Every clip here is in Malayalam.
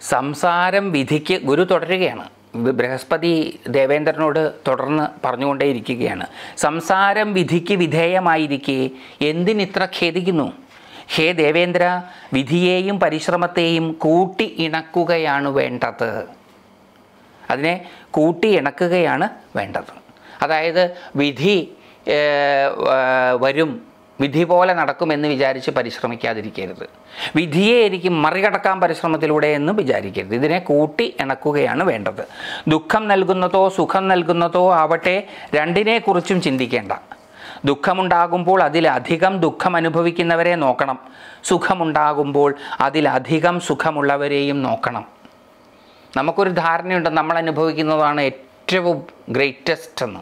സംസാരം വിധിക്ക് ഗുരു തുടരുകയാണ് ബ- ബൃഹസ്പതി ദേവേന്ദ്രനോട് തുടർന്ന് പറഞ്ഞുകൊണ്ടേയിരിക്കുകയാണ് സംസാരം വിധിക്ക് വിധേയമായിരിക്കെ എന്തിനിത്ര ഖേദിക്കുന്നു ഹേ ദേവേന്ദ്ര വിധിയെയും പരിശ്രമത്തെയും കൂട്ടി ഇണക്കുകയാണ് വേണ്ടത് അതിനെ കൂട്ടി ഇണക്കുകയാണ് വേണ്ടത് അതായത് വിധി ഏഹ്, വ- വരും വിധി പോലെ നടക്കുമെന്ന് വിചാരിച്ച് പരിശ്രമിക്കാതിരിക്കരുത് വിധിയെ എനിക്ക് മറികടക്കാൻ പരിശ്രമത്തിലൂടെ എന്ന് വിചാരിക്കരുത് ഇതിനെ കൂട്ടി ഇണക്കുകയാണ് വേണ്ടത് ദുഃഖം നൽകുന്നതോ സുഖം നൽകുന്നതോ ആവട്ടെ രണ്ടിനെക്കുറിച്ചും ചിന്തിക്കേണ്ട ദുഃഖമുണ്ടാകുമ്പോൾ അതിലധികം ദുഃഖം അനുഭവിക്കുന്നവരെ നോക്കണം സുഖമുണ്ടാകുമ്പോൾ അതിലധികം സുഖമുള്ളവരെയും നോക്കണം നമുക്കൊരു ധാരണയുണ്ട് നമ്മൾ അനുഭവിക്കുന്നതാണ് ഏറ്റവും ഗ്രേറ്റസ്റ്റ് എന്ന്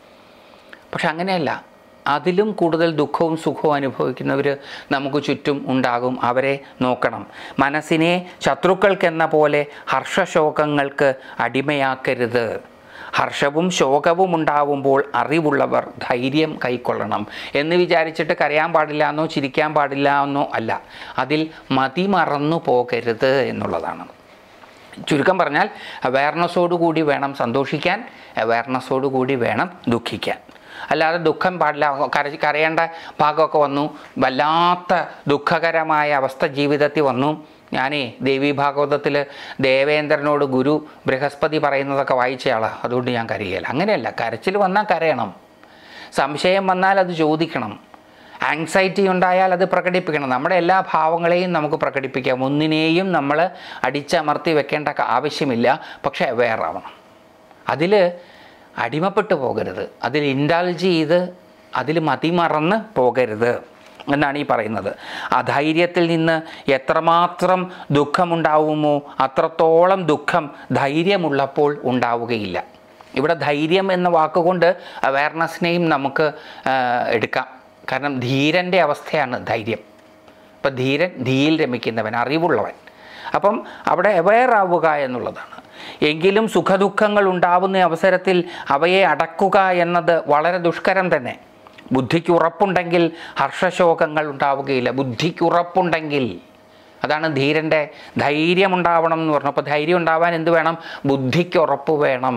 പക്ഷെ അങ്ങനെയല്ല അതിലും കൂടുതൽ ദുഃഖവും സുഖവും അനുഭവിക്കുന്നവർ നമുക്ക് ചുറ്റും ഉണ്ടാകും അവരെ നോക്കണം മനസ്സിനെ ശത്രുക്കൾക്കെന്ന പോലെ ഹർഷശോകങ്ങൾക്ക് അടിമയാക്കരുത് ഹർഷവും ശോകവും ഉണ്ടാവുമ്പോൾ അറിവുള്ളവർ ധൈര്യം കൈക്കൊള്ളണം എന്ന് വിചാരിച്ചിട്ട് കരയാൻ പാടില്ല എന്നോ ചിരിക്കാൻ പാടില്ല എന്നോ അല്ല അതിൽ മതിമറന്നു പോകരുത് എന്നുള്ളതാണ് ചുരുക്കം പറഞ്ഞാൽ അവയർനെസ്സോടു കൂടി വേണം സന്തോഷിക്കാൻ അവയർനെസ്സോടു കൂടി വേണം ദുഃഖിക്കാൻ അല്ലാതെ ദുഃഖം പാടില്ല കര കരയേണ്ട ഭാഗമൊക്കെ വന്നു വല്ലാത്ത ദുഃഖകരമായ അവസ്ഥ ജീവിതത്തിൽ വന്നു ഞാനേ ദേവി ഭാഗവതത്തിൽ ദേവേന്ദ്രനോട് ഗുരു ബൃഹസ്പതി പറയുന്നതൊക്കെ വായിച്ചയാളാണ് അതുകൊണ്ട് ഞാൻ കരയുകയില്ല അങ്ങനെയല്ല കരച്ചിൽ വന്നാൽ കരയണം സംശയം വന്നാൽ അത് ചോദിക്കണം ആങ്സൈറ്റി ഉണ്ടായാൽ അത് പ്രകടിപ്പിക്കണം നമ്മുടെ എല്ലാ ഭാവങ്ങളെയും നമുക്ക് പ്രകടിപ്പിക്കാം ഒന്നിനെയും നമ്മൾ അടിച്ചമർത്തി വെക്കേണ്ട ക- ആവശ്യമില്ല പക്ഷേ aware ആവണം അതിൽ അടിമപ്പെട്ടു പോകരുത് അതിൽ ഇൻഡാൾജ് ചെയ്ത് അതിൽ മതിമറന്ന് പോകരുത് എന്നാണ് ഈ പറയുന്നത് അധൈര്യത്തിൽ നിന്ന് എത്രമാത്രം ദുഃഖമുണ്ടാവുമോ അത്രത്തോളം ദുഃഖം ധൈര്യമുള്ളപ്പോൾ ഉണ്ടാവുകയില്ല ഇവിടെ ധൈര്യം എന്ന വാക്കുകൊണ്ട് അവയർനെസ്സിനെയും നമുക്ക് ആ, എടുക്കാം കാരണം ധീരൻ്റെ അവസ്ഥയാണ് ധൈര്യം ഇപ്പം ധീരൻ ധീയിൽ രമിക്കുന്നവൻ അറിവുള്ളവൻ അപ്പം അവിടെ അവെയർ ആവുക എന്നുള്ളതാണ് എങ്കിലും സുഖദുഃഖങ്ങൾ ഉണ്ടാവുന്ന അവസരത്തിൽ അവയെ അടക്കുക എന്നത് വളരെ ദുഷ്കരം തന്നെ ബുദ്ധിക്ക് ഉറപ്പുണ്ടെങ്കിൽ ഹർഷശോകങ്ങൾ ഉണ്ടാവുകയില്ല ബുദ്ധിക്ക് ഉറപ്പുണ്ടെങ്കിൽ അതാണ് ധീരൻ്റെ ധൈര്യമുണ്ടാവണം എന്ന് പറഞ്ഞു അപ്പോൾ ധൈര്യം ഉണ്ടാവാൻ എന്ത് വേണം ബുദ്ധിക്ക് ഉറപ്പ് വേണം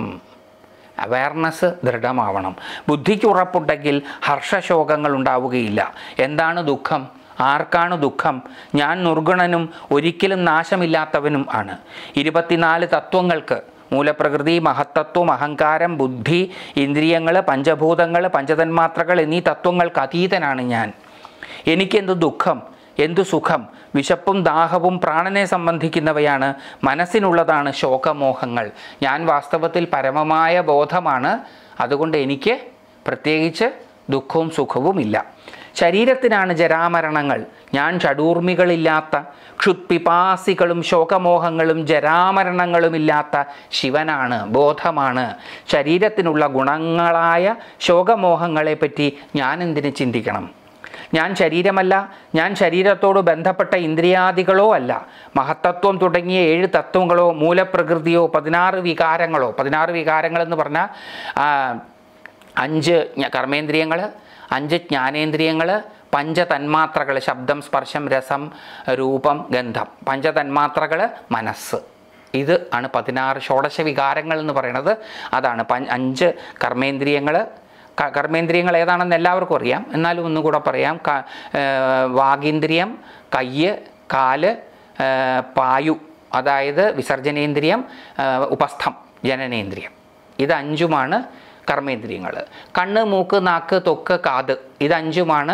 അവയർനെസ് ദൃഢമാവണം ബുദ്ധിക്ക് ഉറപ്പുണ്ടെങ്കിൽ ഹർഷശോകങ്ങൾ ഉണ്ടാവുകയില്ല എന്താണ് ദുഃഖം ആർക്കാണ് ദുഃഖം ഞാൻ നിർഗുണനും ഒരിക്കലും നാശമില്ലാത്തവനും ആണ് ഇരുപത്തിനാല് തത്വങ്ങൾക്ക് മൂലപ്രകൃതി മഹത്തത്വം അഹങ്കാരം ബുദ്ധി ഇന്ദ്രിയങ്ങൾ പഞ്ചഭൂതങ്ങൾ പഞ്ചതന്മാത്രകൾ എന്നീ തത്വങ്ങൾക്ക് അതീതനാണ് ഞാൻ എനിക്കെന്ത് ദുഃഖം എന്തു സുഖം വിശപ്പും ദാഹവും പ്രാണനെ സംബന്ധിക്കുന്നവയാണ് മനസ്സിനുള്ളതാണ് ശോകമോഹങ്ങൾ ഞാൻ വാസ്തവത്തിൽ പരമമായ ബോധമാണ് അതുകൊണ്ട് എനിക്ക് പ്രത്യേകിച്ച് ദുഃഖവും സുഖവും ഇല്ല ശരീരത്തിനാണ് ജരാമരണങ്ങൾ ഞാൻ ചടൂർമികളില്ലാത്ത ക്ഷുത്പിപാസികളും ശോകമോഹങ്ങളും ജരാമരണങ്ങളുമില്ലാത്ത ശിവനാണ് ബോധമാണ് ശരീരത്തിനുള്ള ഗുണങ്ങളായ ശോകമോഹങ്ങളെപ്പറ്റി ഞാൻ എന്തിന് ചിന്തിക്കണം ഞാൻ ശരീരമല്ല ഞാൻ ശരീരത്തോട് ബന്ധപ്പെട്ട ഇന്ദ്രിയാദികളോ അല്ല മഹത്തത്വം തുടങ്ങിയ ഏഴ് തത്വങ്ങളോ മൂലപ്രകൃതിയോ പതിനാറ് വികാരങ്ങളോ പതിനാറ് വികാരങ്ങൾ എന്ന് പറഞ്ഞാൽ ആ, അഞ്ച് ഞ- കർമ്മേന്ദ്രിയങ്ങൾ അഞ്ച് ജ്ഞാനേന്ദ്രിയങ്ങൾ പഞ്ചതന്മാത്രകൾ ശബ്ദം സ്പർശം രസം രൂപം ഗന്ധം പഞ്ചതന്മാത്രകൾ മനസ്സ് ഇത് ആണ് പതിനാറ് ഷോഡശ വികാരങ്ങൾ എന്ന് പറയുന്നത് അതാണ് പ- അഞ്ച് കർമ്മേന്ദ്രിയങ്ങൾ ക- കർമ്മേന്ദ്രിയങ്ങൾ ഏതാണെന്ന് എല്ലാവർക്കും അറിയാം എന്നാലും ഒന്നും കൂടെ പറയാം ക- ഏർ വാഗീന്ദ്രിയം കയ്യ് കാല് ഏർ പായു അതായത് വിസർജനേന്ദ്രിയം ഏർ ഉപസ്ഥം ജനനേന്ദ്രിയം ഇത് അഞ്ചുമാണ് കർമ്മേന്ദ്രിയങ്ങൾ കണ്ണ് മൂക്ക് നാക്ക് തൊക്ക് കാത് ഇത് അഞ്ചുമാണ്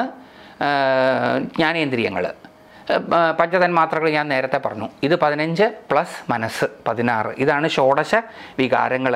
ജ്ഞാനേന്ദ്രിയങ്ങൾ പഞ്ചതന്മാത്രകൾ ഞാൻ നേരത്തെ പറഞ്ഞു ഇത് പതിനഞ്ച് പ്ലസ് മനസ്സ് പതിനാറ് ഇതാണ് ഷോഡശ വികാരങ്ങൾ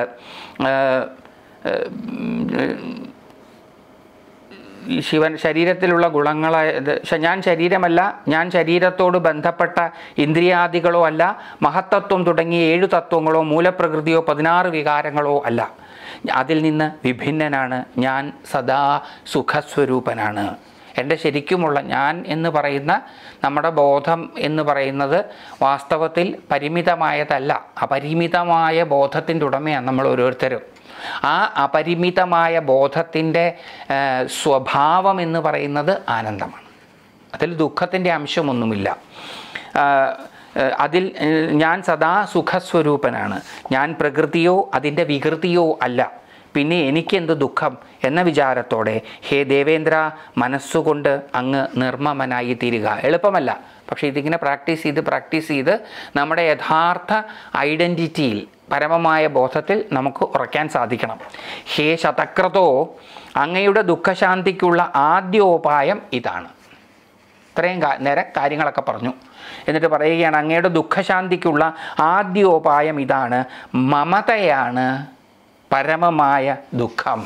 ഈ ശിവൻ ശരീരത്തിലുള്ള ഗുണങ്ങളായ ഇത് ശ- ഞാൻ ശരീരമല്ല ഞാൻ ശരീരത്തോട് ബന്ധപ്പെട്ട ഇന്ദ്രിയാദികളോ അല്ല മഹത്തത്വം തുടങ്ങിയ ഏഴു തത്വങ്ങളോ മൂലപ്രകൃതിയോ പതിനാറ് വികാരങ്ങളോ അല്ല അതിൽ നിന്ന് വിഭിന്നനാണ് ഞാൻ സദാ സുഖസ്വരൂപനാണ് എൻ്റെ ശരിക്കുമുള്ള ഞാൻ എന്ന് പറയുന്ന നമ്മുടെ ബോധം എന്ന് പറയുന്നത് വാസ്തവത്തിൽ പരിമിതമായതല്ല അപരിമിതമായ ബോധത്തിൻ്റെ ഉടമയാണ് നമ്മൾ ഓരോരുത്തരും ആ അപരിമിതമായ ബോധത്തിൻ്റെ ഏഹ്, സ്വഭാവം എന്ന് പറയുന്നത് ആനന്ദമാണ് അതിൽ ദുഃഖത്തിൻ്റെ അംശമൊന്നുമില്ല ആ, ഏഹ് അതിൽ ഏഹ് ഞാൻ സദാ സുഖസ്വരൂപനാണ് ഞാൻ പ്രകൃതിയോ അതിൻ്റെ വികൃതിയോ അല്ല പിന്നെ എനിക്കെന്ത് ദുഃഖം എന്ന വിചാരത്തോടെ ഹേ ദേവേന്ദ്ര മനസ്സുകൊണ്ട് അങ്ങ് നിർമ്മമനായി തീരുക എളുപ്പമല്ല പക്ഷേ ഇതിങ്ങനെ പ്രാക്ടീസ് ചെയ്ത് പ്രാക്ടീസ് ചെയ്ത് നമ്മുടെ യഥാർത്ഥ ഐഡൻറ്റിറ്റിയിൽ പരമമായ ബോധത്തിൽ നമുക്ക് ഉറയ്ക്കാൻ സാധിക്കണം ഹേ ശതക്രതോ അങ്ങയുടെ ദുഃഖശാന്തിക്കുള്ള ആദ്യോപായം ഇതാണ് ഇത്രയും കാ നേരെ കാര്യങ്ങളൊക്കെ പറഞ്ഞു എന്നിട്ട് പറയുകയാണ് അങ്ങയുടെ ദുഃഖശാന്തിക്കുള്ള ആദ്യോപായം ഇതാണ് മമതയാണ് പരമമായ ദുഃഖം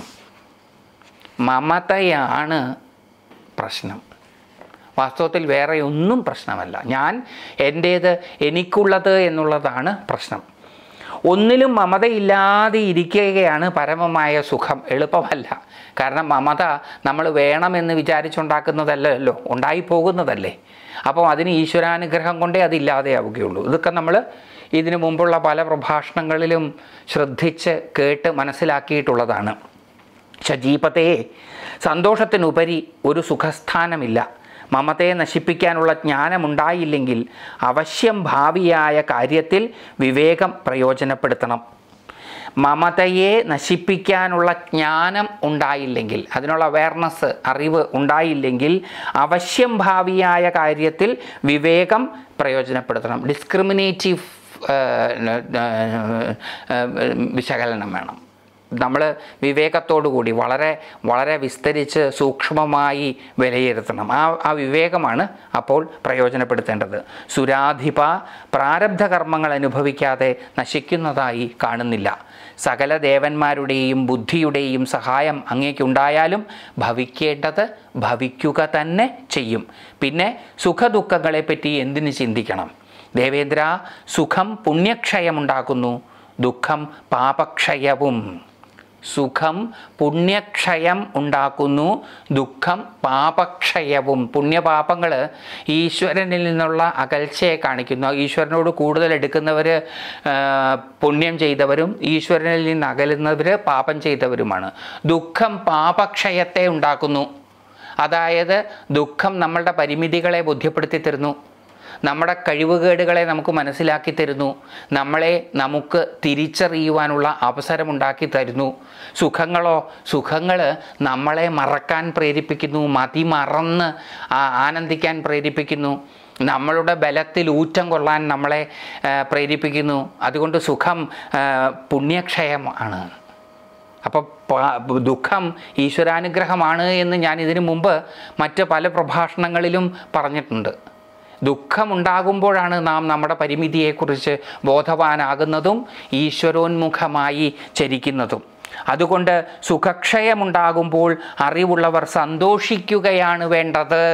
മമതയാണ് പ്രശ്നം വാസ്തവത്തിൽ വേറെ ഒന്നും പ്രശ്നമല്ല ഞാൻ എൻ്റേത് എനിക്കുള്ളത് എന്നുള്ളതാണ് പ്രശ്നം ഒന്നിലും മമതയില്ലാതെ ഇരിക്കുകയാണ് പരമമായ സുഖം എളുപ്പമല്ല കാരണം മമത നമ്മൾ വേണമെന്ന് വിചാരിച്ചുണ്ടാക്കുന്നതല്ലല്ലോ ഉണ്ടായി പോകുന്നതല്ലേ അപ്പോൾ അതിന് ഈശ്വരാനുഗ്രഹം കൊണ്ടേ അതില്ലാതെയാവുകയുള്ളൂ ഇതൊക്കെ നമ്മൾ ഇതിനു മുമ്പുള്ള പല പ്രഭാഷണങ്ങളിലും ശ്രദ്ധിച്ച് കേട്ട് മനസ്സിലാക്കിയിട്ടുള്ളതാണ് ഷജീപത്തെ സന്തോഷത്തിനുപരി ഒരു സുഖസ്ഥാനമില്ല മമതയെ നശിപ്പിക്കാനുള്ള ജ്ഞാനമുണ്ടായില്ലെങ്കിൽ അവശ്യം ഭാവിയായ കാര്യത്തിൽ വിവേകം പ്രയോജനപ്പെടുത്തണം മമതയെ നശിപ്പിക്കാനുള്ള ജ്ഞാനം ഉണ്ടായില്ലെങ്കിൽ അതിനുള്ള അവയർനെസ് അറിവ് ഉണ്ടായില്ലെങ്കിൽ അവശ്യം ഭാവിയായ കാര്യത്തിൽ വിവേകം പ്രയോജനപ്പെടുത്തണം ഡിസ്ക്രിമിനേറ്റീവ് വിശകലനം വേണം നമ്മൾ വിവേകത്തോടുകൂടി വളരെ വളരെ വിസ്തരിച്ച് സൂക്ഷ്മമായി വിലയിരുത്തണം ആ ആ വിവേകമാണ് അപ്പോൾ പ്രയോജനപ്പെടുത്തേണ്ടത് സുരാധിപ പ്രാരബ്ധ കർമ്മങ്ങൾ അനുഭവിക്കാതെ നശിക്കുന്നതായി കാണുന്നില്ല സകല ദേവന്മാരുടെയും ബുദ്ധിയുടെയും സഹായം അങ്ങേക്കുണ്ടായാലും ഭവിക്കേണ്ടത് ഭവിക്കുക തന്നെ ചെയ്യും പിന്നെ സുഖദുഃഖങ്ങളെപ്പറ്റി എന്തിനു ചിന്തിക്കണം ദേവേന്ദ്ര സുഖം പുണ്യക്ഷയമുണ്ടാക്കുന്നു ദുഃഖം പാപക്ഷയവും സുഖം പുണ്യക്ഷയം ഉണ്ടാക്കുന്നു ദുഃഖം പാപക്ഷയവും പുണ്യപാപങ്ങൾ ഈശ്വരനിൽ നിന്നുള്ള അകൽച്ചയെ കാണിക്കുന്നു ഈശ്വരനോട് കൂടുതൽ എടുക്കുന്നവർ പുണ്യം ചെയ്തവരും ഈശ്വരനിൽ നിന്ന് അകലുന്നവർ പാപം ചെയ്തവരുമാണ് ദുഃഖം പാപക്ഷയത്തെ ഉണ്ടാക്കുന്നു അതായത് ദുഃഖം നമ്മളുടെ പരിമിതികളെ ബോധ്യപ്പെടുത്തി തരുന്നു നമ്മുടെ കഴിവുകേടുകളെ നമുക്ക് മനസ്സിലാക്കി തരുന്നു നമ്മളെ നമുക്ക് തിരിച്ചറിയുവാനുള്ള അവസരമുണ്ടാക്കി തരുന്നു സുഖങ്ങളോ സുഖങ്ങൾ നമ്മളെ മറക്കാൻ പ്രേരിപ്പിക്കുന്നു മതി മറന്ന് ആ- ആനന്ദിക്കാൻ പ്രേരിപ്പിക്കുന്നു നമ്മളുടെ ബലത്തിൽ ഊറ്റം കൊള്ളാൻ നമ്മളെ ആ, പ്രേരിപ്പിക്കുന്നു അതുകൊണ്ട് സുഖം ആ, പുണ്യക്ഷയമാണ് അപ്പോൾ ദുഃഖം ഈശ്വരാനുഗ്രഹമാണ് എന്ന് ഞാൻ ഇതിനു മുമ്പ് മറ്റ് പല പ്രഭാഷണങ്ങളിലും പറഞ്ഞിട്ടുണ്ട് ദുഃഖമുണ്ടാകുമ്പോഴാണ് നാം നമ്മുടെ പരിമിതിയെക്കുറിച്ച് ബോധവാനാകുന്നതും ഈശ്വരോന്മുഖമായി ചരിക്കുന്നതും അതുകൊണ്ട് സുഖക്ഷയമുണ്ടാകുമ്പോൾ അറിവുള്ളവർ സന്തോഷിക്കുകയാണ് വേണ്ടത്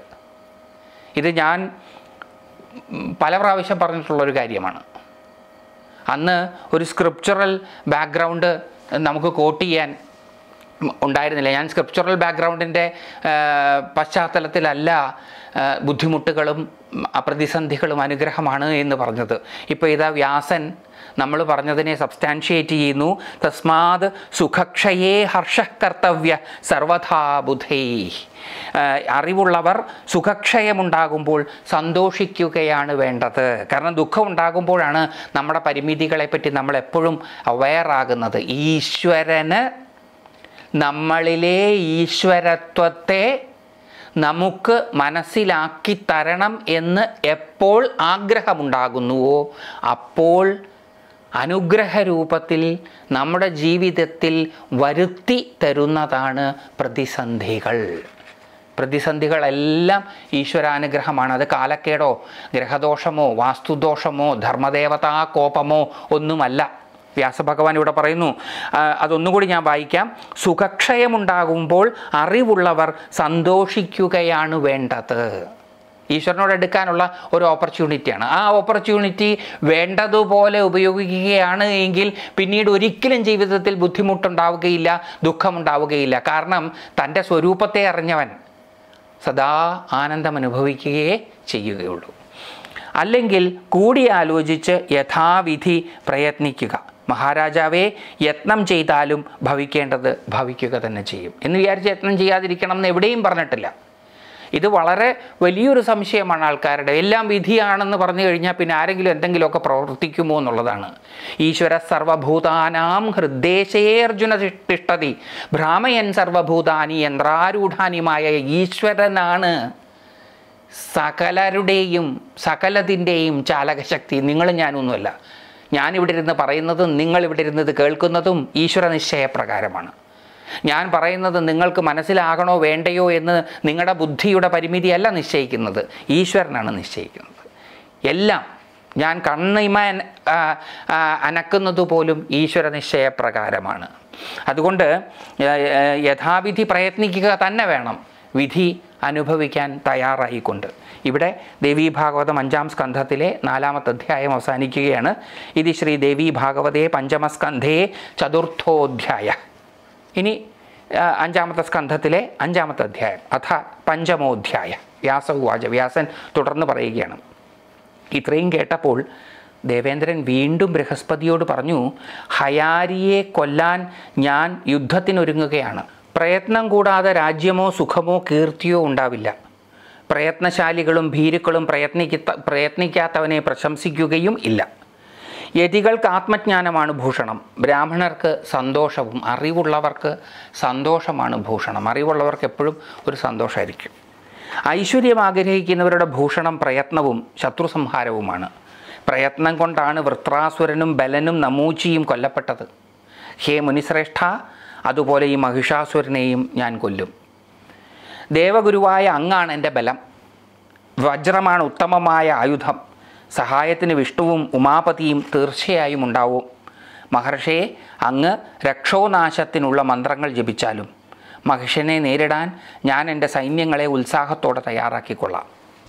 ഇത് ഞാൻ ഉം, പല പ്രാവശ്യം പറഞ്ഞിട്ടുള്ളൊരു കാര്യമാണ് അന്ന് ഒരു സ്ക്രിപ്ചറൽ ബാക്ക്ഗ്രൗണ്ട് നമുക്ക് കോട്ട് ചെയ്യാൻ ഉണ്ടായിരുന്നില്ല ഞാൻ സ്ക്രിപ്ചറൽ ബാക്ക്ഗ്രൗണ്ടിൻ്റെ പശ്ചാത്തലത്തിലല്ല ആ, ബുദ്ധിമുട്ടുകളും ഉം, പ്രതിസന്ധികളും അനുഗ്രഹമാണ് എന്ന് പറഞ്ഞത് ഇപ്പോൾ ഇതാ വ്യാസൻ നമ്മൾ പറഞ്ഞതിനെ സബ്സ്റ്റാൻഷിയേറ്റ് ചെയ്യുന്നു തസ്മാത് സുഖക്ഷയേ ഹർഷ കർത്തവ്യ സർവഥാ ബുധൈ ആ, അറിവുള്ളവർ സുഖക്ഷയമുണ്ടാകുമ്പോൾ സന്തോഷിക്കുകയാണ് വേണ്ടത് കാരണം ദുഃഖം ഉണ്ടാകുമ്പോഴാണ് നമ്മുടെ പരിമിതികളെപ്പറ്റി നമ്മൾ എപ്പോഴും അവെയറാകുന്നത് ഈശ്വരന് നമ്മളിലെ ഈശ്വരത്വത്തെ നമുക്ക് മനസ്സിലാക്കി തരണം എന്ന് എപ്പോൾ ആഗ്രഹമുണ്ടാകുന്നുവോ അപ്പോൾ അനുഗ്രഹ രൂപത്തിൽ നമ്മുടെ ജീവിതത്തിൽ വരുത്തി തരുന്നതാണ് പ്രതിസന്ധികൾ പ്രതിസന്ധികളെല്ലാം ഈശ്വരാനുഗ്രഹമാണ് അത് കാലക്കേടോ ഗ്രഹദോഷമോ വാസ്തുദോഷമോ ധർമ്മദേവതാ കോപമോ ഒന്നുമല്ല വ്യാസഭഗവാൻ ഇവിടെ പറയുന്നു ആ, അതൊന്നുകൂടി ഞാൻ വായിക്കാം സുഖക്ഷയമുണ്ടാകുമ്പോൾ അറിവുള്ളവർ സന്തോഷിക്കുകയാണ് വേണ്ടത് ഈശ്വരനോട് എടുക്കാനുള്ള ഒരു ഓപ്പർച്യൂണിറ്റിയാണ് ആ ഓപ്പർച്യൂണിറ്റി വേണ്ടതുപോലെ ഉപയോഗിക്കുകയാണ് എങ്കിൽ പിന്നീട് ഒരിക്കലും ജീവിതത്തിൽ ബുദ്ധിമുട്ടുണ്ടാവുകയില്ല ദുഃഖമുണ്ടാവുകയില്ല കാരണം തൻ്റെ സ്വരൂപത്തെ അറിഞ്ഞവൻ സദാ ആനന്ദം അനുഭവിക്കുകയേ ചെയ്യുകയുള്ളൂ അല്ലെങ്കിൽ കൂടിയാലോചിച്ച് യഥാവിധി പ്രയത്നിക്കുക മഹാരാജാവേ യത്നം ചെയ്താലും ഭവിക്കേണ്ടത് ഭവിക്കുക തന്നെ ചെയ്യും എന്ന് വിചാരിച്ച് യത്നം ചെയ്യാതിരിക്കണം എന്ന് എവിടെയും പറഞ്ഞിട്ടില്ല ഇത് വളരെ വലിയൊരു സംശയമാണ് ആൾക്കാരുടെ എല്ലാം വിധിയാണെന്ന് പറഞ്ഞു കഴിഞ്ഞാൽ പിന്നെ ആരെങ്കിലും എന്തെങ്കിലുമൊക്കെ പ്രവർത്തിക്കുമോ എന്നുള്ളതാണ് ഈശ്വര സർവഭൂതാനാം ഹൃദ്ദേശേർജുന തിഷ്ടതി ഭ്രാമയൻ സർവഭൂതാനി യന്ത്രാരൂഢാനിമായ ഈശ്വരനാണ് സകലരുടെയും സകലതിൻ്റെയും ചാലകശക്തി നിങ്ങൾ ഞാനൊന്നുമല്ല ഞാനിവിടെ ഇരുന്ന് പറയുന്നതും നിങ്ങളിവിടെ ഇരുന്നത് കേൾക്കുന്നതും ഈശ്വര നിശ്ചയപ്രകാരമാണ് ഞാൻ പറയുന്നത് നിങ്ങൾക്ക് മനസ്സിലാകണോ വേണ്ടയോ എന്ന് നിങ്ങളുടെ ബുദ്ധിയുടെ പരിമിതിയല്ല നിശ്ചയിക്കുന്നത് ഈശ്വരനാണ് നിശ്ചയിക്കുന്നത് എല്ലാം ഞാൻ കണ്ണിമ അന- ആ, ആ, അനക്കുന്നത് പോലും ഈശ്വര നിശ്ചയപ്രകാരമാണ് അതുകൊണ്ട് ഏ, ഏ, യഥാവിധി പ്രയത്നിക്കുക തന്നെ വേണം വിധി അനുഭവിക്കാൻ തയ്യാറായിക്കൊണ്ട് ഇവിടെ ദേവീ ഭാഗവതം അഞ്ചാം സ്കന്ധത്തിലെ നാലാമത്തെ അധ്യായം അവസാനിക്കുകയാണ് ഇത് ശ്രീ ദേവീ ഭാഗവതേ പഞ്ചമസ്കന്ധേ ചതുർത്ഥോധ്യായ ഇനി ആ, അഞ്ചാമത്തെ സ്കന്ധത്തിലെ അഞ്ചാമത്തെ അധ്യായം അഥ പഞ്ചമോധ്യായ വ്യാസവാച വ്യാസൻ തുടർന്ന് പറയുകയാണ് ഇത്രയും കേട്ടപ്പോൾ ദേവേന്ദ്രൻ വീണ്ടും ബൃഹസ്പതിയോട് പറഞ്ഞു ഹയാരിയെ കൊല്ലാൻ ഞാൻ യുദ്ധത്തിനൊരുങ്ങുകയാണ് പ്രയത്നം കൂടാതെ രാജ്യമോ സുഖമോ കീർത്തിയോ ഉണ്ടാവില്ല പ്രയത്നശാലികളും ഭീരുക്കളും പ്രയത്നിക്ക പ്രയത്നിക്കാത്തവനെ പ്രശംസിക്കുകയും ഇല്ല യതികൾക്ക് ആത്മജ്ഞാനമാണ് ഭൂഷണം ബ്രാഹ്മണർക്ക് സന്തോഷവും അറിവുള്ളവർക്ക് സന്തോഷമാണ് ഭൂഷണം അറിവുള്ളവർക്ക് എപ്പോഴും ഒരു സന്തോഷമായിരിക്കും ഐശ്വര്യം ആഗ്രഹിക്കുന്നവരുടെ ഭൂഷണം പ്രയത്നവും ശത്രു സംഹാരവുമാണ് പ്രയത്നം കൊണ്ടാണ് വൃത്രാസുരനും ബലനും നമൂച്ചിയും കൊല്ലപ്പെട്ടത് ഹേ മുനിശ്രേഷ്ഠ അതുപോലെ ഈ മഹിഷാസുരനെയും ഞാൻ കൊല്ലും ദേവഗുരുവായ അങ്ങാണ് എൻ്റെ ബലം വജ്രമാണ് ഉത്തമമായ ആയുധം സഹായത്തിന് വിഷ്ണുവും ഉമാപതിയും തീർച്ചയായും ഉണ്ടാവും മഹർഷിയെ അങ്ങ് രക്ഷോനാശത്തിനുള്ള മന്ത്രങ്ങൾ ജപിച്ചാലും മഹിഷനെ നേരിടാൻ ഞാൻ എൻ്റെ സൈന്യങ്ങളെ ഉത്സാഹത്തോടെ തയ്യാറാക്കിക്കൊള്ളാം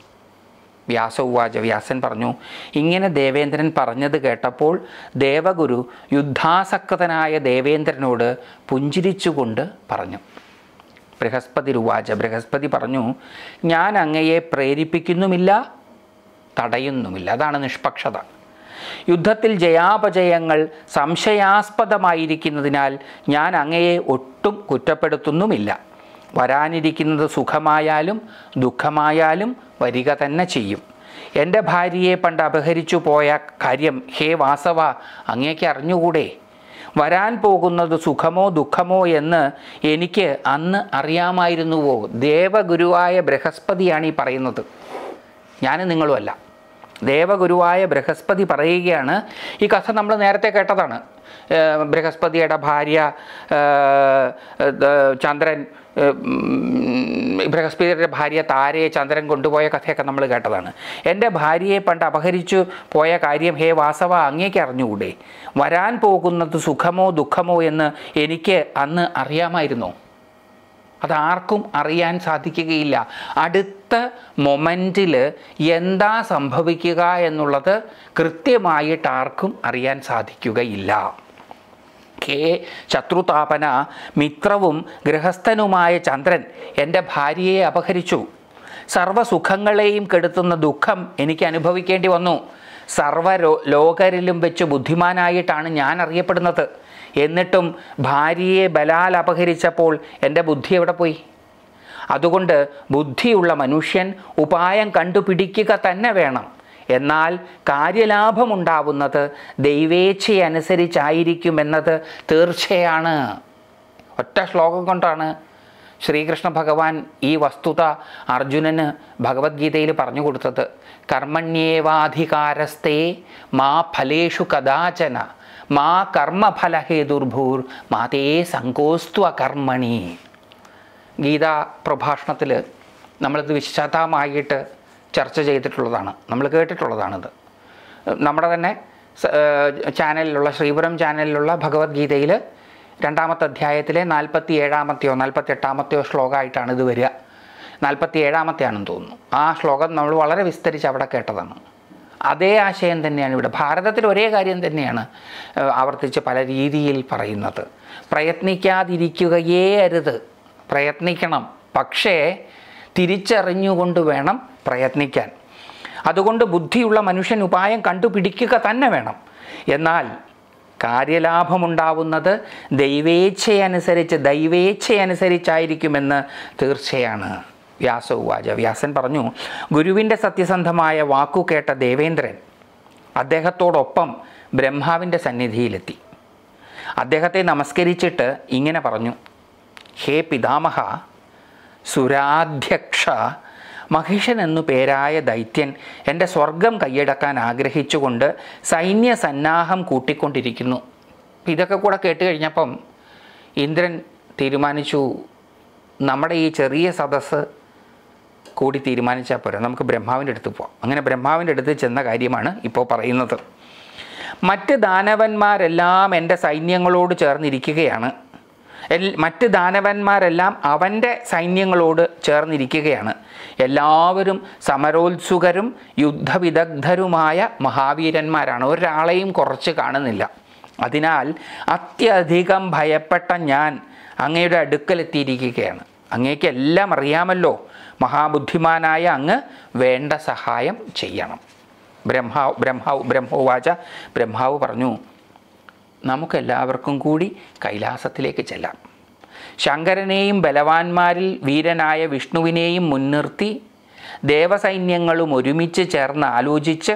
വ്യാസഉവാച വ്യാസൻ പറഞ്ഞു ഇങ്ങനെ ദേവേന്ദ്രൻ പറഞ്ഞത് കേട്ടപ്പോൾ ദേവഗുരു യുദ്ധാസക്തനായ ദേവേന്ദ്രനോട് പുഞ്ചിരിച്ചുകൊണ്ട് പറഞ്ഞു ബൃഹസ്പതി രുവാച ബൃഹസ്പതി പറഞ്ഞു ഞാൻ അങ്ങയെ പ്രേരിപ്പിക്കുന്നുമില്ല തടയുന്നുമില്ല അതാണ് നിഷ്പക്ഷത യുദ്ധത്തിൽ ജയാപജയങ്ങൾ സംശയാസ്പദമായിരിക്കുന്നതിനാൽ ഞാൻ അങ്ങയെ ഒട്ടും കുറ്റപ്പെടുത്തുന്നുമില്ല വരാനിരിക്കുന്നത് സുഖമായാലും ദുഃഖമായാലും വരിക തന്നെ ചെയ്യും എൻ്റെ ഭാര്യയെ പണ്ട് അപഹരിച്ചു പോയ കാര്യം ഹേ വാസവ അങ്ങേക്ക് അറിഞ്ഞുകൂടെ വരാൻ പോകുന്നത് സുഖമോ ദുഃഖമോ എന്ന് എനിക്ക് അന്ന് അറിയാമായിരുന്നുവോ ദേവഗുരുവായ ബൃഹസ്പതിയാണ് ഈ പറയുന്നത് ഞാൻ നിങ്ങളുമല്ല ദേവഗുരുവായ ബൃഹസ്പതി പറയുകയാണ് ഈ കഥ നമ്മൾ നേരത്തെ കേട്ടതാണ് ഏർ ബൃഹസ്പതിയുടെ ഭാര്യ ഏർ, ഏർ, ചന്ദ്രൻ ഏർ, ഉം, ബൃഹസ്പതിയുടെ ഭാര്യ താരയെ ചന്ദ്രൻ കൊണ്ടുപോയ കഥയൊക്കെ നമ്മൾ കേട്ടതാണ് എൻ്റെ ഭാര്യയെ പണ്ട് അപഹരിച്ചു പോയ കാര്യം ഹേ വാസവ അങ്ങേക്ക് അറിഞ്ഞുകൂടെ വരാൻ പോകുന്നത് സുഖമോ ദുഃഖമോ എന്ന് എനിക്ക് അന്ന് അറിയാമായിരുന്നോ അതാർക്കും അറിയാൻ സാധിക്കുകയില്ല അടുത്ത മൊമെൻറ്റിൽ എന്താ സംഭവിക്കുക എന്നുള്ളത് കൃത്യമായിട്ട് ആർക്കും അറിയാൻ സാധിക്കുകയില്ല കെ ശത്രുതാപന മിത്രവും ഗൃഹസ്ഥനുമായ ചന്ദ്രൻ എൻ്റെ ഭാര്യയെ അപഹരിച്ചു സർവ്വസുഖങ്ങളെയും കെടുത്തുന്ന ദുഃഖം എനിക്ക് അനുഭവിക്കേണ്ടി വന്നു സർവ്വ രോ- ലോകരിലും വെച്ച് ബുദ്ധിമാനായിട്ടാണ് ഞാൻ അറിയപ്പെടുന്നത് എന്നിട്ടും ഭാര്യയെ ബലാൽ അപഹരിച്ചപ്പോൾ എൻ്റെ ബുദ്ധി എവിടെ പോയി അതുകൊണ്ട് ബുദ്ധിയുള്ള മനുഷ്യൻ ഉപായം കണ്ടുപിടിക്കുക തന്നെ വേണം എന്നാൽ കാര്യലാഭമുണ്ടാവുന്നത് ദൈവേച്ഛയനുസരിച്ചായിരിക്കുമെന്നത് തീർച്ചയാണ് ഒറ്റ ശ്ലോകം കൊണ്ടാണ് ശ്രീകൃഷ്ണ ഭഗവാൻ ഈ വസ്തുത അർജുനന് ഭഗവത്ഗീതയിൽ പറഞ്ഞു കൊടുത്തത് കർമ്മണ്യേവാധികാരസ്തേ മാ ഫലേഷു കഥാചന മാ കർമ്മഫലഹേതുർഭൂർ മാതേ സങ്കോസ്ത്വ കർമ്മണി ഗീതാ പ്രഭാഷണത്തിൽ നമ്മളിത് വിശദമായിട്ട് ചർച്ച ചെയ്തിട്ടുള്ളതാണ് നമ്മൾ കേട്ടിട്ടുള്ളതാണിത് നമ്മുടെ തന്നെ സ- ഏഹ് ചാനലിലുള്ള ശ്രീപുരം ചാനലിലുള്ള ഭഗവത്ഗീതയിൽ രണ്ടാമത്തെ അധ്യായത്തിലെ നാൽപ്പത്തി ഏഴാമത്തെയോ നാൽപ്പത്തി എട്ടാമത്തെയോ ശ്ലോകമായിട്ടാണ് ഇത് വരിക നാൽപ്പത്തി ഏഴാമത്തെയാണെന്ന് തോന്നുന്നു ആ ശ്ലോകം നമ്മൾ വളരെ വിസ്തരിച്ച് അവിടെ കേട്ടതാണ് അതേ ആശയം തന്നെയാണ് ഇവിടെ ഭാരതത്തിൽ ഒരേ കാര്യം തന്നെയാണ് ഏഹ് ആവർത്തിച്ച് പല രീതിയിൽ പറയുന്നത് പ്രയത്നിക്കാതിരിക്കുകയേ അരുത് പ്രയത്നിക്കണം പക്ഷേ തിരിച്ചറിഞ്ഞുകൊണ്ട് വേണം പ്രയത്നിക്കാൻ അതുകൊണ്ട് ബുദ്ധിയുള്ള മനുഷ്യൻ ഉപായം കണ്ടുപിടിക്കുക തന്നെ വേണം എന്നാൽ കാര്യലാഭമുണ്ടാവുന്നത് ദൈവേച്ഛയനുസരിച്ച് ദൈവേച്ഛയനുസരിച്ചായിരിക്കുമെന്ന് തീർച്ചയാണ് വ്യാസ ഉവാച വ്യാസൻ പറഞ്ഞു ഗുരുവിൻ്റെ സത്യസന്ധമായ വാക്കു കേട്ട ദേവേന്ദ്രൻ അദ്ദേഹത്തോടൊപ്പം ബ്രഹ്മാവിൻ്റെ സന്നിധിയിലെത്തി അദ്ദേഹത്തെ നമസ്കരിച്ചിട്ട് ഇങ്ങനെ പറഞ്ഞു ഹേ പിതാമഹ സുരാധ്യക്ഷ മഹിഷൻ എന്നു പേരായ ദൈത്യൻ എൻ്റെ സ്വർഗം കൈയടക്കാൻ ആഗ്രഹിച്ചുകൊണ്ട് സൈന്യ സന്നാഹം കൂട്ടിക്കൊണ്ടിരിക്കുന്നു അപ്പം ഇതൊക്കെ കൂടെ കേട്ട് കഴിഞ്ഞപ്പം ഇന്ദ്രൻ തീരുമാനിച്ചു നമ്മുടെ ഈ ചെറിയ സദസ്സ് കൂടി തീരുമാനിച്ചാൽ പോരാ നമുക്ക് ബ്രഹ്മാവിൻ്റെ അടുത്ത് പോവാം അങ്ങനെ ബ്രഹ്മാവിൻ്റെ അടുത്ത് ചെന്ന കാര്യമാണ് ഇപ്പോൾ പറയുന്നത് മറ്റ് ദാനവന്മാരെല്ലാം എൻ്റെ സൈന്യങ്ങളോട് ചേർന്നിരിക്കുകയാണ് എൽ- മറ്റ് ദാനവന്മാരെല്ലാം അവൻ്റെ സൈന്യങ്ങളോട് ചേർന്നിരിക്കുകയാണ് എല്ലാവരും സമരോത്സുകരും യുദ്ധവിദഗ്ധരുമായ മഹാവീരന്മാരാണ് ഒരാളെയും കുറച്ച് കാണുന്നില്ല അതിനാൽ അത്യധികം ഭയപ്പെട്ട ഞാൻ അങ്ങയുടെ അടുക്കലെത്തിയിരിക്കുകയാണ് അങ്ങേക്ക് എല്ലാം അറിയാമല്ലോ മഹാബുദ്ധിമാനായ അങ്ങ് വേണ്ട സഹായം ചെയ്യണം ബ്രഹ്മാവ് ബ്രഹ്മാവ് ബ്രഹ്മോവാച ബ്രഹ്മാവ് പറഞ്ഞു നമുക്കെല്ലാവർക്കും കൂടി കൈലാസത്തിലേക്ക് ചെല്ലാം ശങ്കരനെയും ബലവാന്മാരിൽ വീരനായ വിഷ്ണുവിനെയും മുൻനിർത്തി ദേവസൈന്യങ്ങളും ഒരുമിച്ച് ചേർന്ന് ആലോചിച്ച്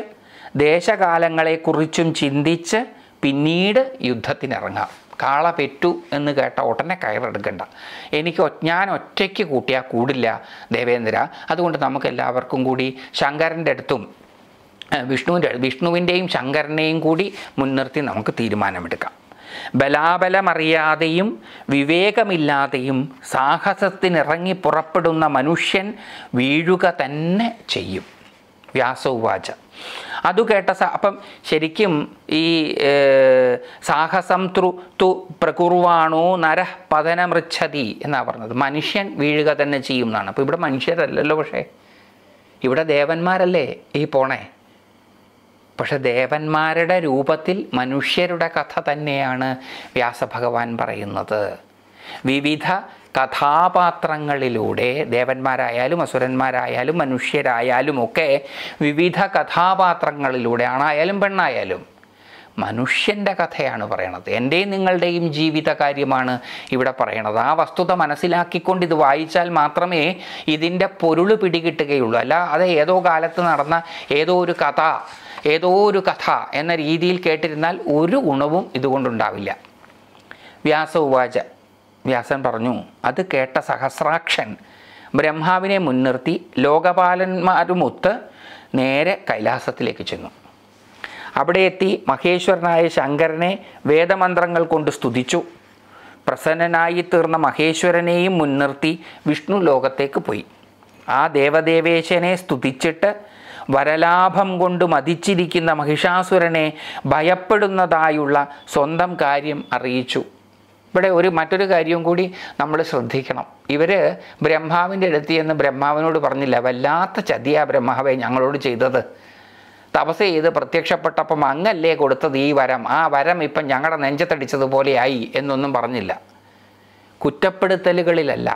ദേശകാലങ്ങളെക്കുറിച്ചും ചിന്തിച്ച് പിന്നീട് യുദ്ധത്തിനിറങ്ങാം കാള പെറ്റു എന്ന് കേട്ട ഉടനെ കയറെടുക്കണ്ട എനിക്ക് ഒ- ഞാൻ ഒറ്റയ്ക്ക് കൂട്ടിയാൽ കൂടില്ല ദേവേന്ദ്ര അതുകൊണ്ട് നമുക്ക് എല്ലാവർക്കും കൂടി ശങ്കരൻ്റെ അടുത്തും ഏഹ് വിഷ്ണുവിൻ്റെ വിഷ്ണുവിൻ്റെയും ശങ്കരനെയും കൂടി മുൻനിർത്തി നമുക്ക് തീരുമാനമെടുക്കാം ബലാബലമറിയാതെയും വിവേകമില്ലാതെയും സാഹസത്തിനിറങ്ങി പുറപ്പെടുന്ന മനുഷ്യൻ വീഴുക തന്നെ ചെയ്യും വ്യാസോവാച അതു കേട്ട സ അപ്പം ശരിക്കും ഈ ഏഹ്, സാഹസം ത്രു തു പ്രകുർവാണോ നര പതനമൃച്ഛതി എന്നാണ് പറഞ്ഞത് മനുഷ്യൻ വീഴുക തന്നെ ചെയ്യും എന്നാണ് അപ്പോൾ ഇവിടെ മനുഷ്യരല്ലല്ലോ പക്ഷേ ഇവിടെ ദേവന്മാരല്ലേ ഈ പോണേ പക്ഷെ ദേവന്മാരുടെ രൂപത്തിൽ മനുഷ്യരുടെ കഥ തന്നെയാണ് വ്യാസഭഗവാൻ പറയുന്നത് വിവിധ കഥാപാത്രങ്ങളിലൂടെ ദേവന്മാരായാലും അസുരന്മാരായാലും മനുഷ്യരായാലും ഒക്കെ വിവിധ കഥാപാത്രങ്ങളിലൂടെ ആണായാലും പെണ്ണായാലും മനുഷ്യൻ്റെ കഥയാണ് പറയണത് എൻ്റെയും നിങ്ങളുടെയും ജീവിത കാര്യമാണ് ഇവിടെ പറയണത് ആ വസ്തുത മനസ്സിലാക്കിക്കൊണ്ട് ഇത് വായിച്ചാൽ മാത്രമേ ഇതിൻ്റെ പൊരുൾ പിടികിട്ടുകയുള്ളൂ അല്ല അത് ഏതോ കാലത്ത് നടന്ന ഏതോ ഒരു കഥ ഏതോ ഒരു കഥ എന്ന രീതിയിൽ കേട്ടിരുന്നാൽ ഒരു ഗുണവും ഇതുകൊണ്ടുണ്ടാവില്ല വ്യാസ ഉവാച വ്യാസൻ പറഞ്ഞു അത് കേട്ട സഹസ്രാക്ഷൻ ബ്രഹ്മാവിനെ മുൻനിർത്തി ലോകപാലന്മാരുമൊത്ത് നേരെ കൈലാസത്തിലേക്ക് ചെന്നു അവിടെ എത്തി മഹേശ്വരനായ ശങ്കരനെ വേദമന്ത്രങ്ങൾ കൊണ്ട് സ്തുതിച്ചു പ്രസന്നനായി തീർന്ന മഹേശ്വരനെയും മുൻനിർത്തി വിഷ്ണു ലോകത്തേക്ക് പോയി ആ ദേവദേവേശനെ സ്തുതിച്ചിട്ട് വരലാഭം കൊണ്ട് മതിച്ചിരിക്കുന്ന മഹിഷാസുരനെ ഭയപ്പെടുന്നതായുള്ള സ്വന്തം കാര്യം അറിയിച്ചു ഇവിടെ ഒരു മറ്റൊരു കാര്യവും കൂടി നമ്മൾ ശ്രദ്ധിക്കണം ഇവർ ബ്രഹ്മാവിൻ്റെ അടുത്ത് എന്ന് ബ്രഹ്മാവിനോട് പറഞ്ഞില്ല വല്ലാത്ത ചതിയാ ബ്രഹ്മാവെ ഞങ്ങളോട് ചെയ്തത് തപസ് ചെയ്ത് പ്രത്യക്ഷപ്പെട്ടപ്പം അങ്ങല്ലേ കൊടുത്തത് ഈ വരം ആ വരം ഇപ്പം ഞങ്ങളുടെ നെഞ്ചത്തടിച്ചതുപോലെയായി എന്നൊന്നും പറഞ്ഞില്ല കുറ്റപ്പെടുത്തലുകളിലല്ല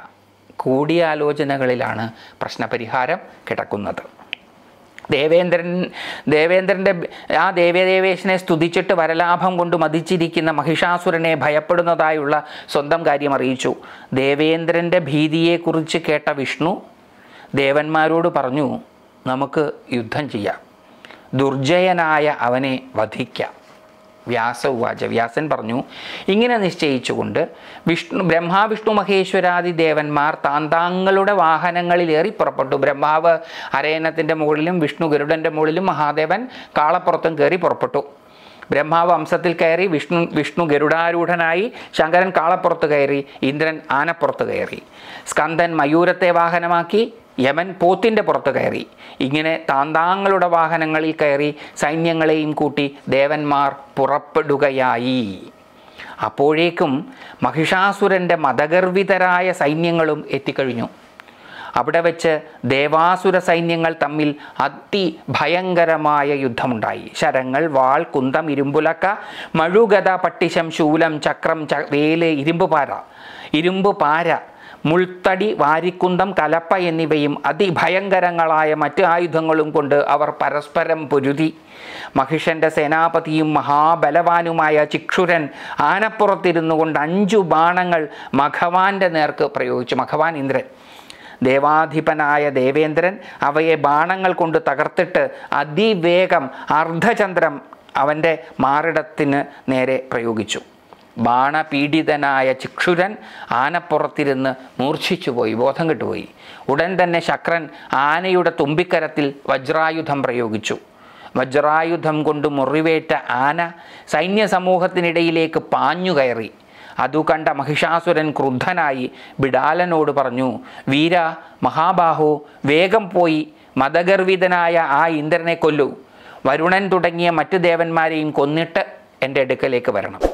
കൂടിയാലോചനകളിലാണ് പ്രശ്നപരിഹാരം കിടക്കുന്നത് ദേവേന്ദ്രൻ ദേവേന്ദ്രൻ്റെ ആ ദേവദേവേശനെ സ്തുതിച്ചിട്ട് വരലാഭം കൊണ്ട് മതിച്ചിരിക്കുന്ന മഹിഷാസുരനെ ഭയപ്പെടുന്നതായുള്ള സ്വന്തം കാര്യം അറിയിച്ചു ദേവേന്ദ്രൻ്റെ ഭീതിയെക്കുറിച്ച് കേട്ട വിഷ്ണു ദേവന്മാരോട് പറഞ്ഞു നമുക്ക് യുദ്ധം ചെയ്യാം ദുർജയനായ അവനെ വധിക്കാം വ്യാസ ഉവാച വ്യാസൻ പറഞ്ഞു ഇങ്ങനെ നിശ്ചയിച്ചുകൊണ്ട് വിഷ്ണു ബ്രഹ്മാവിഷ്ണു മഹേശ്വരാദി ദേവന്മാർ താന്താങ്ങളുടെ വാഹനങ്ങളിലേറി പുറപ്പെട്ടു ബ്രഹ്മാവ് അരയണത്തിൻ്റെ മുകളിലും വിഷ്ണു ഗരുഡൻ്റെ മുകളിലും മഹാദേവൻ കാളപ്പുറത്തും കയറി പുറപ്പെട്ടു ബ്രഹ്മാവ് അംശത്തിൽ കയറി വിഷ്ണു വിഷ്ണു ഗരുഡാരൂഢനായി ശങ്കരൻ കാളപ്പുറത്ത് കയറി ഇന്ദ്രൻ ആനപ്പുറത്ത് കയറി സ്കന്ദൻ മയൂരത്തെ വാഹനമാക്കി യമൻ പോത്തിൻ്റെ പുറത്ത് കയറി ഇങ്ങനെ താന്താങ്ങളുടെ വാഹനങ്ങളിൽ കയറി സൈന്യങ്ങളെയും കൂട്ടി ദേവന്മാർ പുറപ്പെടുകയായി അപ്പോഴേക്കും മഹിഷാസുരൻ്റെ മതഗർവിതരായ സൈന്യങ്ങളും എത്തിക്കഴിഞ്ഞു അവിടെ വെച്ച് ദേവാസുര സൈന്യങ്ങൾ തമ്മിൽ അതിഭയങ്കരമായ യുദ്ധമുണ്ടായി ശരങ്ങൾ വാൾ കുന്തം ഇരുമ്പുലക്ക മഴുഗത പട്ടിശം ശൂലം ചക്രം ച വേല് ഇരുമ്പ് പാര ഇരുമ്പ് പാര മുൾത്തടി വാരിക്കുന്തം കലപ്പ എന്നിവയും അതിഭയങ്കരങ്ങളായ മറ്റ് ആയുധങ്ങളും കൊണ്ട് അവർ പരസ്പരം പൊരുതി മഹിഷന്റെ സേനാപതിയും മഹാബലവാനുമായ ചിക്ഷുരൻ ആനപ്പുറത്തിരുന്നു കൊണ്ട് അഞ്ചു ബാണങ്ങൾ മഖവാന്റെ നേർക്ക് പ്രയോഗിച്ചു മഖവാൻ ഇന്ദ്രൻ ദേവാധിപനായ ദേവേന്ദ്രൻ അവയെ ബാണങ്ങൾ കൊണ്ട് തകർത്തിട്ട് അതിവേഗം അർദ്ധചന്ദ്രം അവൻ്റെ മാറിടത്തിന് നേരെ പ്രയോഗിച്ചു ബാണപീഡിതനായ ചിക്ഷുരൻ ആനപ്പുറത്തിരുന്ന് മൂർച്ഛിച്ചുപോയി ബോധം കെട്ടുപോയി ഉടൻ തന്നെ ശക്രൻ ആനയുടെ തുമ്പിക്കരത്തിൽ വജ്രായുധം പ്രയോഗിച്ചു വജ്രായുധം കൊണ്ട് മുറിവേറ്റ ആന സൈന്യ സമൂഹത്തിനിടയിലേക്ക് പാഞ്ഞു കയറി അതു കണ്ട മഹിഷാസുരൻ ക്രുദ്ധനായി ബിഡാലനോട് പറഞ്ഞു വീര മഹാബാഹു വേഗം പോയി മതഗർവിതനായ ആ ഇന്ദ്രനെ കൊല്ലൂ വരുണൻ തുടങ്ങിയ മറ്റു ദേവന്മാരെയും കൊന്നിട്ട് എൻ്റെ അടുക്കലേക്ക് വരണം